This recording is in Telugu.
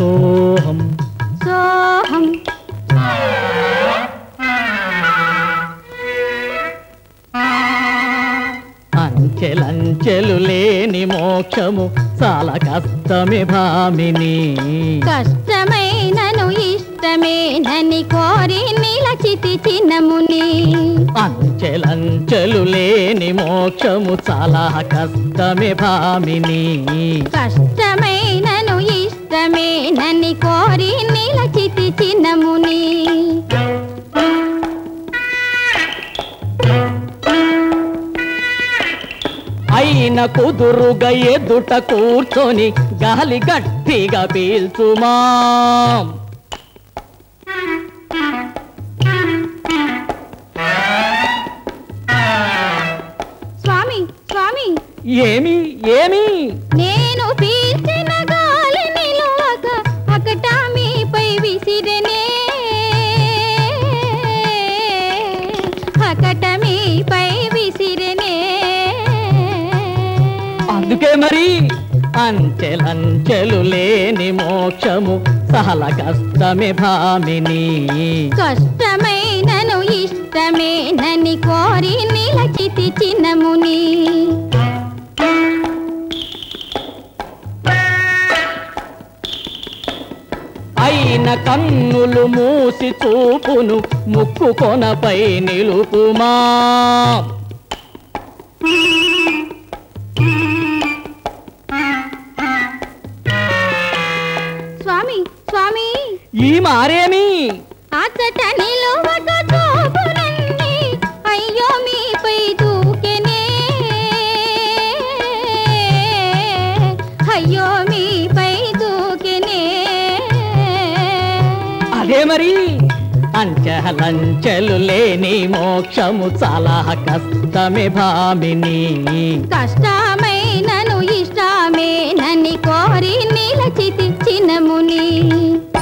సోహం సోహం అంచెలంచెలు లేని మోక్షము చాలా కష్టమే భామిని కష్టమైనను ఇష్టమేనని కోరి నిలచితి చిన్నముని అంచెలంచెలు లేని మోక్షము చాలా కష్టమే భామిని కష్టమైనను ఇష్టమేనని కోరి నిలచితి చిన్నముని అయిన కుదురుగా ఎదుట కూర్చొని గాలి గట్టిగా పీల్చుమా స్వామి స్వామి ఏమి ఏమి నేను పీల్చిన గాలి నిలువక అకట మీపై విసిరనే అకట మీపై విసిరనే అందుకే మరి అంచెలంచెలు లేని మోక్షము చాలా కష్టమే భామిని కష్టమైనను ఇష్టమేనని కోరి నిలచితి చిన్నముని అయిన కన్నులు మూసి చూపును ముక్కు కొనపై నిలుపుమా స్వామి స్వామి ఈ మారేమి అచ్చట నిలువక చూపునండి అయ్యో మీపై దూకెనే అయ్యో మీపై దూకెనే అదే మరి అంచెలంచెలు లేని మోక్షము చాలా కష్టమే భామిని కష్టమైనను ఇష్టమేనని కోరి నిలచితి చిన్నముని